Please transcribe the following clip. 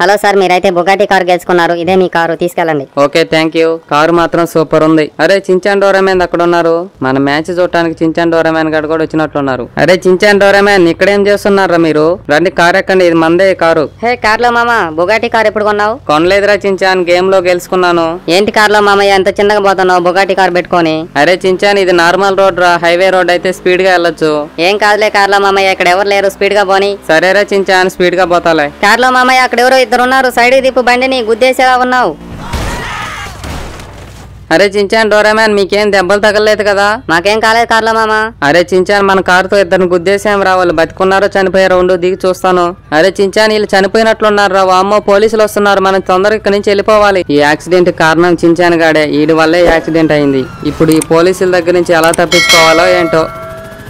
hello sir మీరైతే Bugatti car గెలుచుకున్నారు ఇదే మీ కారు తీసుకెళ్ళండి ఓకే థ్యాంక్ యూ కారు మాత్రం సూపర్ ఉంది అరే చించాన్ డోరామెన్ అక్కడ ఉన్నారు మన మ్యాచ్ చూడటానికి చించాన్ డోరామెన్ గడు కూడా వచ్చినట్లున్నారు అరే చించాన్ డోరామెన్ ఇక్కడేం చేస్తున్నారా మీరు రండి కారు ఎక్కండి ఇది మందే ఈ కారు హే కార్లో మామ బుగాటి కార్ ఎప్పుడు కొన్నావు కొనలేదురా చించాన్ గేమ్ లో గెలుచుకున్నాను ఏంటి కార్లో మామయ్య ఎంత చిన్నగా పోతున్నావు బుగాటి కార్ పెట్టుకొని అరే చించాన్ ఇది నార్మల్ రోడ్ రా హైవే రోడ్ అయితే స్పీడ్ గా వెళ్ళొచ్చు ఏం కాదులే కార్లో మామయ్య ఇక్కడ ఎవరు లేరు స్పీడ్ గా పోని సరేరా చించాన్ స్పీడ్ గా పోతాలే కార్లో మామయ్య అక్కడ ఎవరో ఇద్దరు ఉన్నారు సైడ్ దిప్పు బండిని గుద్దేసేలా ఉన్నావు అరే చించాన్ డోరామెన్ మీకేం దెబ్బలు తగలలేదు కదా మాకేం కాలేదు కార్లో మామ అరే చించాన్ మన కారుతో ఇద్దరిని గుద్దేశాం రా వాళ్ళు బతికున్నారో చనిపోయారో ఉండు దిగి చూస్తాను అరే చించాన్ వీళ్ళు చనిపోయినట్లున్నారు రా వామ్మో పోలీసులు వస్తున్నారు మనం తొందరగా ఇక్కడి నుంచి వెళ్ళిపోవాలి ఈ యాక్సిడెంట్ కారణం చించాన్ గాడే వీడి వల్లే యాక్సిడెంట్ అయింది ఇప్పుడు ఈ పోలీసుల దగ్గర నుంచి ఎలా తప్పించుకోవాలో ఏంటో